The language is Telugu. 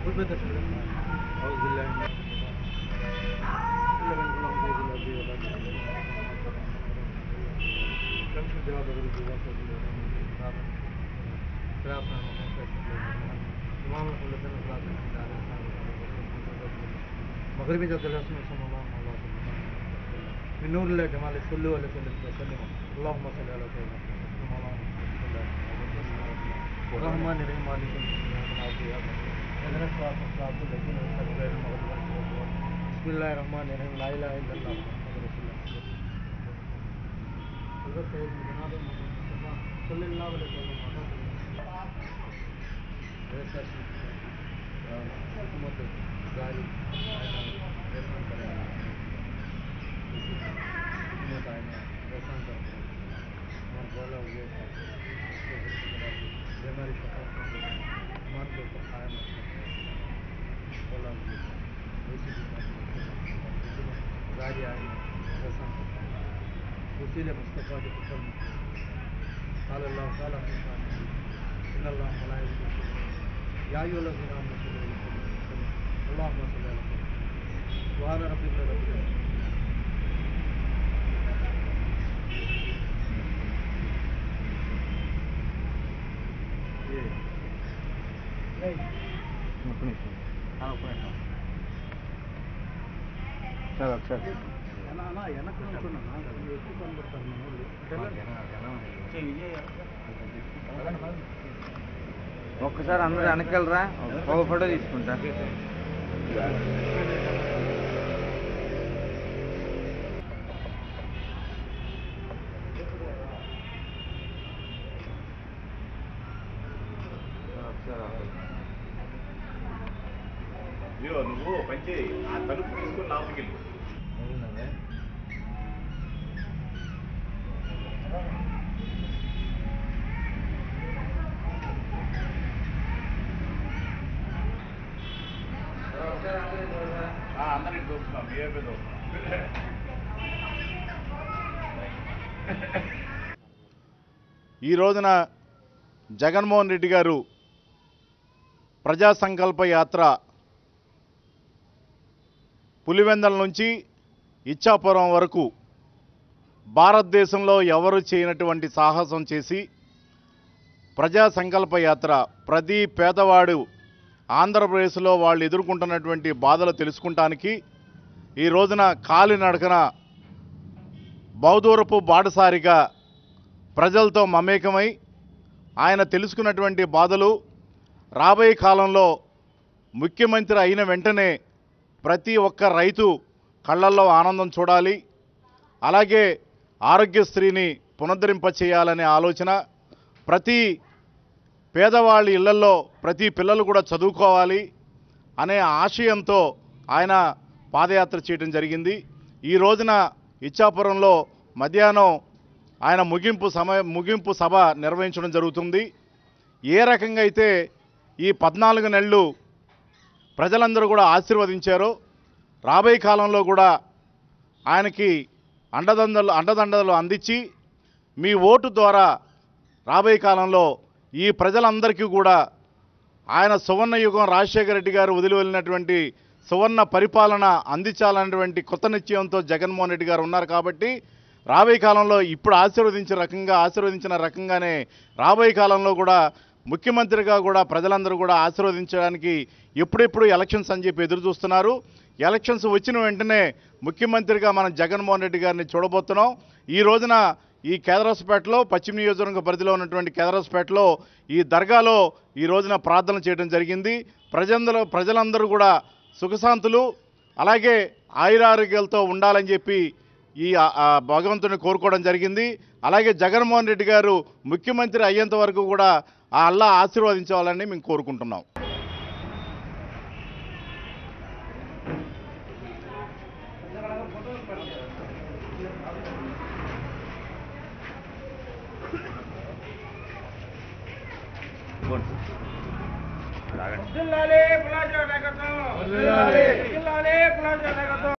أعوذ بالله من إلا من الله بيد الأرض ولا كم في جواب أقول في وقت صراط إمام الخلة صلاة مغربي جد الرسول صلى الله عليه وسلم من نور الله جمال صلوا عليه وسلم وسلم اللهم صل على سيدنا محمد الرحمن الرحيم مالك يوم الدين اهدنا الصراط المستقيم الذين أنعمت عليهم غير المغضوب عليهم ولا الضالين بسم الله الرحمن الرحيم لا إله إلا الله محمد رسول الله حضرت سيدنا جناب محمد مصطفى صلى الله عليه وسلم حكومت ಗಾಳಿ حکومت آئین رسان کرتے ہیں ہمارا بولا ہو گیا بیماری شفا ایمان کے اوپر قائم بولا ہو گیا ಗಾಳಿ ಆಯ್ನ ರಸಂ وسيلة مصطفى بكل قال الله تعالى في شأنه إن الله ملائكته يا أيها الذين آمنوا صلوا عليه وسلموا اللهم صل على سيدنا سبحان ربك رب العزة సార్ ఒకసారి వెనక్కి అనుకున్నా ఎక్కువ కనబడతారు మన వాళ్ళు ఒక్కసారి అందరూ వెనకెళ్ళరా ఒక ఫోటో తీసుకుంటా ఇదిగో నువ్వు పంచి ఆ తలుపు తీసుకుని లోపలికి వెళ్ళు ఆ, అందరికి చూస్తున్నాం మీ అయిపోయి చూస్తున్నాం ఈ రోజున జగన్మోహన్ రెడ్డి గారు ప్రజా సంకల్ప యాత్ర పులివెందల నుంచి ఇచ్చాపురం వరకు భారతదేశంలో ఎవరు చేయనటువంటి సాహసం చేసి ప్రజా సంకల్ప యాత్ర ప్రతి పేదవాడు ఆంధ్రప్రదేశ్లో వాళ్ళు ఎదుర్కొంటున్నటువంటి బాధలు తెలుసుకుంటానికి ఈ రోజున కాలినడకన బౌదూరపు బాటసారిగా ప్రజలతో మమేకమై ఆయన తెలుసుకున్నటువంటి బాధలు రాబోయే కాలంలో ముఖ్యమంత్రి అయిన వెంటనే ప్రతి ఒక్క రైతు కళ్ళల్లో ఆనందం చూడాలి అలాగే ఆరోగ్యశ్రీని పునరుద్ధరింప చేయాలనే ఆలోచన ప్రతి పేదవాళ్ళ ఇళ్లలో ప్రతి పిల్లలు కూడా చదువుకోవాలి అనే ఆశయంతో ఆయన పాదయాత్ర చేయడం జరిగింది ఈ రోజున ఇచ్చాపురంలో మధ్యాహ్నం ఆయన ముగింపు సమయ ముగింపు సభ నిర్వహించడం జరుగుతుంది ఏ రకంగా అయితే ఈ పద్నాలుగు నెలలు ప్రజలందరూ కూడా ఆశీర్వదించారో రాబోయే కాలంలో కూడా ఆయనకి అండదండలు అండదండలు అందించి మీ ఓటు ద్వారా రాబోయే కాలంలో ఈ ప్రజలందరికీ కూడా ఆయన సువర్ణ యుగం రాజశేఖర రెడ్డి గారు వదిలి వెళ్ళినటువంటి సువర్ణ పరిపాలన అందించాలన్నటువంటి కొత్త నిశ్చయంతో జగన్మోహన్ రెడ్డి గారు ఉన్నారు కాబట్టి రాబోయే కాలంలో ఇప్పుడు ఆశీర్వదించిన రకంగా ఆశీర్వదించిన రకంగానే రాబోయే కాలంలో కూడా ముఖ్యమంత్రిగా కూడా ప్రజలందరూ కూడా ఆశీర్వదించడానికి ఎప్పుడెప్పుడు ఎలక్షన్స్ అని చెప్పి ఎదురు చూస్తున్నారు ఎలక్షన్స్ వచ్చిన వెంటనే ముఖ్యమంత్రిగా మనం జగన్మోహన్ రెడ్డి గారిని చూడబోతున్నాం ఈ రోజున ఈ కేదరాసుపేటలో పశ్చిమ నియోజకవర్గ పరిధిలో ఉన్నటువంటి కేదరాసుపేటలో ఈ దర్గాలో ఈ రోజున ప్రార్థన చేయడం జరిగింది ప్రజలందరూ ప్రజలందరూ కూడా సుఖశాంతులు అలాగే ఆయురారోగ్యాలతో ఉండాలని చెప్పి ఈ ఆ, ఆ, భగవంతుని కోరుకోవడం జరిగింది అలాగే జగన్మోహన్ రెడ్డి గారు ముఖ్యమంత్రి అయ్యేంత వరకు కూడా ఆ అల్లా ఆశీర్వదించాలని మేము కోరుకుంటున్నాం జిల్లాలే ప్లాజా నాయకత్వం జిల్లాలే జిల్లాలే ప్లాజా నాయకత్వం